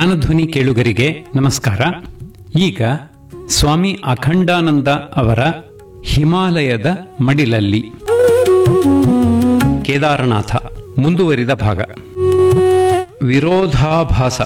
ಜ್ಞಾನಧ್ವನಿ ಕೇಳುಗರಿಗೆ ನಮಸ್ಕಾರ ಈಗ ಸ್ವಾಮಿ ಅಖಂಡಾನಂದ ಅವರ ಹಿಮಾಲಯದ ಮಡಿಲಲ್ಲಿ ಕೇದಾರನಾಥ ಮುಂದುವರಿದ ಭಾಗ ವಿರೋಧಾಭಾಸ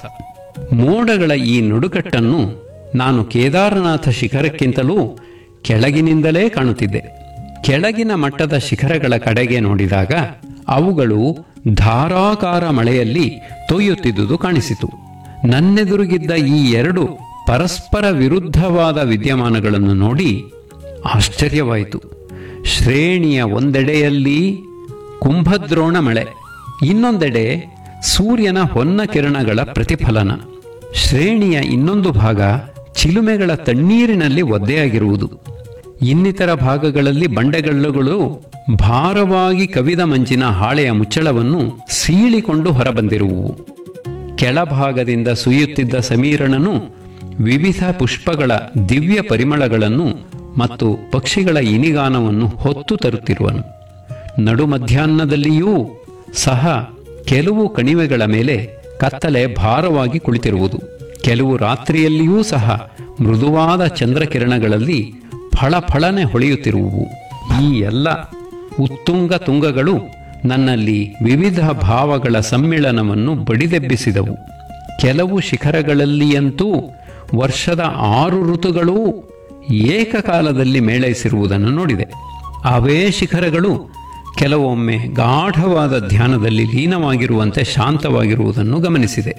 ಮೋಡಗಳ ಈ ನಡುಕಟ್ಟನ್ನು ನಾನು ಕೇದಾರನಾಥ ಶಿಖರಕ್ಕಿಂತಲೂ ಕೆಳಗಿನಿಂದಲೇ ಕಾಣುತ್ತಿದ್ದೆ ಕೆಳಗಿನ ಮಟ್ಟದ ಶಿಖರಗಳ ಕಡೆಗೆ ನೋಡಿದಾಗ ಅವುಗಳು ಧಾರಾಕಾರ ಮಳೆಯಲ್ಲಿ ತೊಯ್ಯುತ್ತಿದ್ದುದು ಕಾಣಿಸಿತು ನನ್ನೆದುರುಗಿದ್ದ ಈ ಎರಡು ಪರಸ್ಪರ ವಿರುದ್ಧವಾದ ವಿದ್ಯಮಾನಗಳನ್ನು ನೋಡಿ ಆಶ್ಚರ್ಯವಾಯಿತು ಶ್ರೇಣಿಯ ಒಂದೆಡೆಯಲ್ಲಿ ಕುಂಭದ್ರೋಣ ಮಳೆ ಇನ್ನೊಂದೆಡೆ ಸೂರ್ಯನ ಹೊನ್ನ ಕಿರಣಗಳ ಪ್ರತಿಫಲನ ಶ್ರೇಣಿಯ ಇನ್ನೊಂದು ಭಾಗ ಚಿಲುಮೆಗಳ ತಣ್ಣೀರಿನಲ್ಲಿ ಒದ್ದೆಯಾಗಿರುವುದು ಇನ್ನಿತರ ಭಾಗಗಳಲ್ಲಿ ಬಂಡೆಗಲ್ಲುಗಳು ಭಾರವಾಗಿ ಕವಿದ ಮಂಜಿನ ಹಾಳೆಯ ಮುಚ್ಚಳವನ್ನು ಸೀಳಿಕೊಂಡು ಹೊರಬಂದಿರುವುವು ಕೆಳಭಾಗದಿಂದ ಸುಯ್ಯುತ್ತಿದ್ದ ಸಮೀರಣನು ವಿವಿಧ ಪುಷ್ಪಗಳ ದಿವ್ಯ ಪರಿಮಳಗಳನ್ನು ಮತ್ತು ಪಕ್ಷಿಗಳ ಇನಿಗಾನವನ್ನು ಹೊತ್ತು ತರುತ್ತಿರುವನು ನಡು ಮಧ್ಯಾಹ್ನದಲ್ಲಿಯೂ ಸಹ ಕೆಲವು ಕಣಿವೆಗಳ ಮೇಲೆ ಕತ್ತಲೆ ಭಾರವಾಗಿ ಕುಳಿತಿರುವುದು ಕೆಲವು ರಾತ್ರಿಯಲ್ಲಿಯೂ ಸಹ ಮೃದುವಾದ ಚಂದ್ರಕಿರಣಗಳಲ್ಲಿ ಫಳಫಳನೆ ಹೊಳೆಯುತ್ತಿರುವುವು ಈ ಎಲ್ಲ ಉತ್ತುಂಗ ತುಂಗಗಳು ನನ್ನಲ್ಲಿ ವಿವಿಧ ಭಾವಗಳ ಸಮ್ಮಿಳನವನ್ನು ಬಡಿದೆಬ್ಬಿಸಿದವು ಕೆಲವು ಶಿಖರಗಳಲ್ಲಿಯಂತೂ ವರ್ಷದ ಆರು ಋತುಗಳೂ ಏಕಕಾಲದಲ್ಲಿ ಮೇಳೈಸಿರುವುದನ್ನು ನೋಡಿದೆ ಅವೇ ಶಿಖರಗಳು ಕೆಲವೊಮ್ಮೆ ಗಾಢವಾದ ಧ್ಯಾನದಲ್ಲಿ ಲೀನವಾಗಿರುವಂತೆ ಶಾಂತವಾಗಿರುವುದನ್ನು ಗಮನಿಸಿದೆ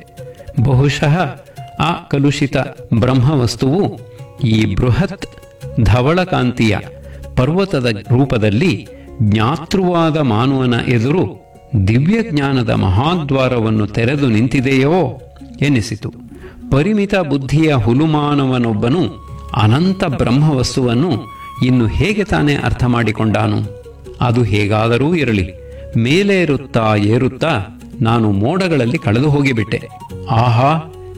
ಬಹುಶಃ ಆ ಕಲುಷಿತ ಬ್ರಹ್ಮವಸ್ತುವು ಈ ಬೃಹತ್ ಧವಳಕಾಂತಿಯ ಪರ್ವತದ ರೂಪದಲ್ಲಿ ಜ್ಞಾತೃವಾದ ಮಾನವನ ಎದುರು ದಿವ್ಯ ಜ್ಞಾನದ ಮಹಾದ್ವಾರವನ್ನು ತೆರೆದು ನಿಂತಿದೆಯೋ ಎನಿಸಿತು ಪರಿಮಿತ ಬುದ್ಧಿಯ ಹುಲುಮಾನವನೊಬ್ಬನು ಅನಂತ ಬ್ರಹ್ಮವಸ್ತುವನ್ನು ಇನ್ನು ಹೇಗೆ ತಾನೇ ಅರ್ಥ ಮಾಡಿಕೊಂಡಾನು ಅದು ಹೇಗಾದರೂ ಇರಲಿ ಮೇಲೇರುತ್ತಾ ಏರುತ್ತಾ ನಾನು ಮೋಡಗಳಲ್ಲಿ ಕಳೆದು ಹೋಗಿಬಿಟ್ಟೆ ಆಹಾ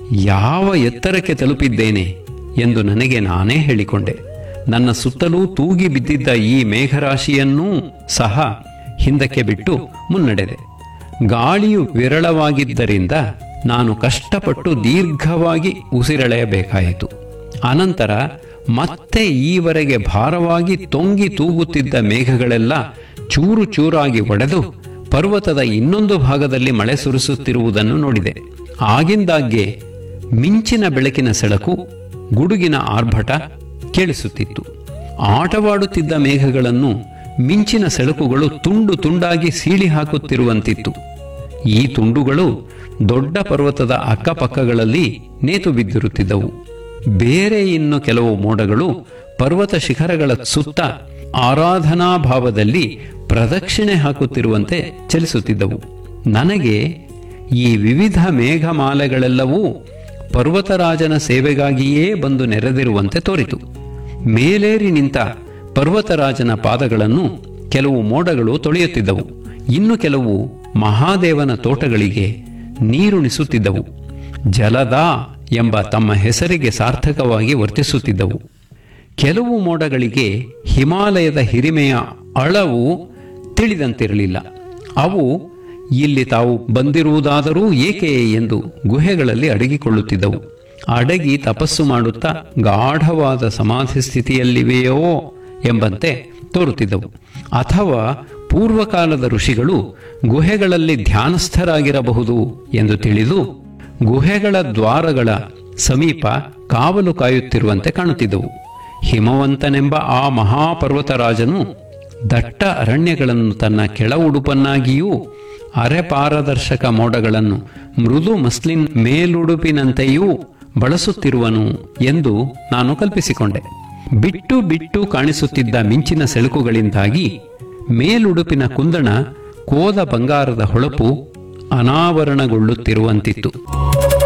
ಯಾವ ಎತ್ತರಕ್ಕೆ ತಲುಪಿದ್ದೇನೆ ಎಂದು ನನಗೆ ನಾನೇ ಹೇಳಿಕೊಂಡೆ ನನ್ನ ಸುತ್ತಲೂ ತೂಗಿ ಬಿದ್ದಿದ್ದ ಈ ಮೇಘರಾಶಿಯನ್ನೂ ಸಹ ಹಿಂದಕ್ಕೆ ಬಿಟ್ಟು ಮುನ್ನಡೆದೆ ಗಾಳಿಯು ವಿರಳವಾಗಿದ್ದರಿಂದ ನಾನು ಕಷ್ಟಪಟ್ಟು ದೀರ್ಘವಾಗಿ ಉಸಿರೆಳೆಯಬೇಕಾಯಿತು ಅನಂತರ ಮತ್ತೆ ಈವರೆಗೆ ಭಾರವಾಗಿ ತೊಂಗಿ ತೂಗುತ್ತಿದ್ದ ಮೇಘಗಳೆಲ್ಲ ಚೂರು ಚೂರಾಗಿ ಒಡೆದು ಪರ್ವತದ ಇನ್ನೊಂದು ಭಾಗದಲ್ಲಿ ಮಳೆ ಸುರಿಸುತ್ತಿರುವುದನ್ನು ನೋಡಿದೆ ಆಗಿಂದಾಗ್ಗೆ ಮಿಂಚಿನ ಬೆಳಕಿನ ಸೆಳಕು ಗುಡುಗಿನ ಆರ್ಭಟ ಕೇಳಿಸುತ್ತಿತ್ತು ಆಟವಾಡುತ್ತಿದ್ದ ಮೇಘಗಳನ್ನು ಮಿಂಚಿನ ಸೆಳಕುಗಳು ತುಂಡು ತುಂಡಾಗಿ ಸೀಳಿ ಹಾಕುತ್ತಿರುವಂತಿತ್ತು ಈ ತುಂಡುಗಳು ದೊಡ್ಡ ಪರ್ವತದ ಅಕ್ಕಪಕ್ಕಗಳಲ್ಲಿ ನೇತು ಬಿದ್ದಿರುತ್ತಿದ್ದವು ಬೇರೆ ಇನ್ನು ಕೆಲವು ಮೋಡಗಳು ಪರ್ವತ ಶಿಖರಗಳ ಸುತ್ತ ಆರಾಧನಾ ಭಾವದಲ್ಲಿ ಪ್ರದಕ್ಷಿಣೆ ಹಾಕುತ್ತಿರುವಂತೆ ಚಲಿಸುತ್ತಿದ್ದವು ನನಗೆ ಈ ವಿವಿಧ ಮೇಘಮಾಲೆಗಳೆಲ್ಲವೂ ಪರ್ವತರಾಜನ ಸೇವೆಗಾಗಿಯೇ ಬಂದು ನೆರೆದಿರುವಂತೆ ತೋರಿತು ಮೇಲೇರಿ ನಿಂತ ಪರ್ವತರಾಜನ ಪಾದಗಳನ್ನು ಕೆಲವು ಮೋಡಗಳು ತೊಳೆಯುತ್ತಿದ್ದವು ಇನ್ನು ಕೆಲವು ಮಹಾದೇವನ ತೋಟಗಳಿಗೆ ನೀರುಣಿಸುತ್ತಿದ್ದವು ಜಲದ ಎಂಬ ತಮ್ಮ ಹೆಸರಿಗೆ ಸಾರ್ಥಕವಾಗಿ ವರ್ತಿಸುತ್ತಿದ್ದವು ಕೆಲವು ಮೋಡಗಳಿಗೆ ಹಿಮಾಲಯದ ಹಿರಿಮೆಯ ಅಳವು ತಿಳಿದಂತಿರಲಿಲ್ಲ ಅವು ಇಲ್ಲಿ ತಾವು ಬಂದಿರುವುದಾದರೂ ಏಕೆ ಎಂದು ಗುಹೆಗಳಲ್ಲಿ ಅಡಗಿಕೊಳ್ಳುತ್ತಿದ್ದವು ಅಡಗಿ ತಪಸ್ಸು ಮಾಡುತ್ತಾ ಗಾಢವಾದ ಸಮಾಧಿ ಸ್ಥಿತಿಯಲ್ಲಿವೆಯೋ ಎಂಬಂತೆ ತೋರುತ್ತಿದ್ದವು ಅಥವಾ ಪೂರ್ವಕಾಲದ ಋಷಿಗಳು ಗುಹೆಗಳಲ್ಲಿ ಧ್ಯಾನಸ್ಥರಾಗಿರಬಹುದು ಎಂದು ತಿಳಿದು ಗುಹೆಗಳ ದ್ವಾರಗಳ ಸಮೀಪ ಕಾವಲು ಕಾಯುತ್ತಿರುವಂತೆ ಕಾಣುತ್ತಿದ್ದವು ಹಿಮವಂತನೆಂಬ ಆ ಮಹಾಪರ್ವತರಾಜನು ದಟ್ಟ ಅರಣ್ಯಗಳನ್ನು ತನ್ನ ಕೆಳ ಉಡುಪನ್ನಾಗಿಯೂ ಅರೆಪಾರದರ್ಶಕ ಮೋಡಗಳನ್ನು ಮೃದು ಮಸ್ಲಿನ್ ಮೇಲುಡುಪಿನಂತೆಯೂ ಬಳಸುತ್ತಿರುವನು ಎಂದು ನಾನು ಕಲ್ಪಿಸಿಕೊಂಡೆ ಬಿಟ್ಟು ಬಿಟ್ಟು ಕಾಣಿಸುತ್ತಿದ್ದ ಮಿಂಚಿನ ಸೆಳುಕುಗಳಿಂದಾಗಿ ಮೇಲುಡುಪಿನ ಕುಂದಣ ಕೋದ ಬಂಗಾರದ ಹೊಳಪು ಅನಾವರಣಗೊಳ್ಳುತ್ತಿರುವಂತಿತ್ತು